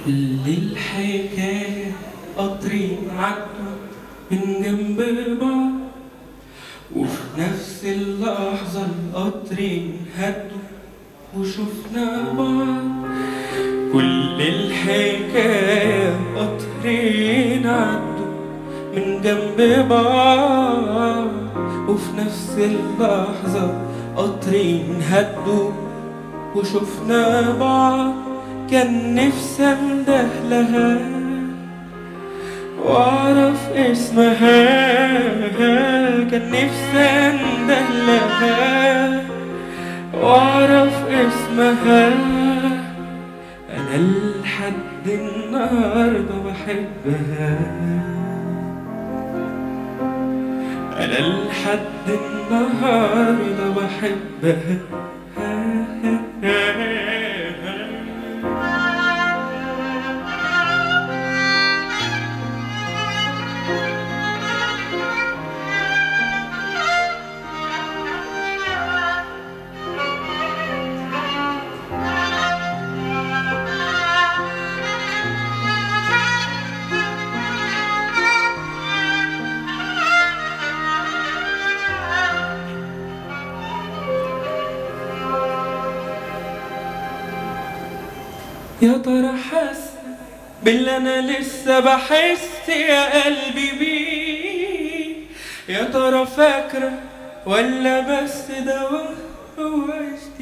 كل الحكاية قطرين عدوا من جنب بعض وفي نفس اللحظة القطرين هدوا وشفنا بعض كل الحكاية قطرين عدوا من جنب بعض وفي نفس اللحظة قطرين هدوا وشفنا بعض كان نفسي اندهلها واعرف اسمها كان نفسي اندهلها واعرف اسمها انا لحد النهارده بحبها انا لحد النهارده بحبها يا ترى حاسة باللي انا لسه بحس يا قلبي بيه يا ترى فاكرة ولا بس ده وعشت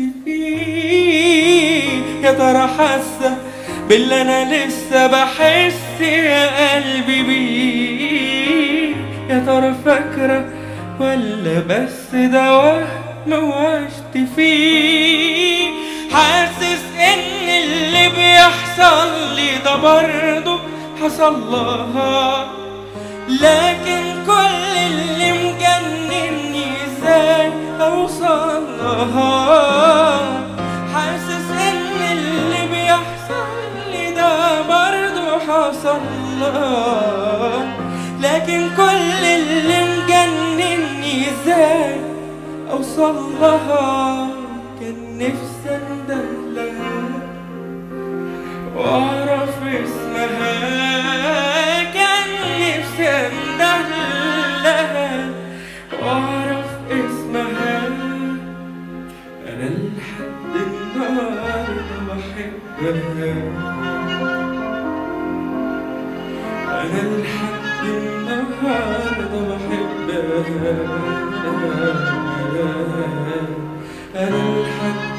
فيه يا ترى حاسة باللي انا لسه بحس يا قلبي بيه يا ترى فاكرة ولا بس ده وهم وعشت فيه حاسس ان اللي بيحصل لي ده برضه حصل لها لكن كل اللي مجنني ازاي اوصل لها حاسس ان اللي بيحصل لي ده برضه حصل لها لكن كل اللي مجنني ازاي اوصل لها كان نفسي اندهلها واعرف اسمها كان نفسي اندهلها واعرف اسمها انا لحد النهارده بحبها انا لحد النهارده بحبها انا لحد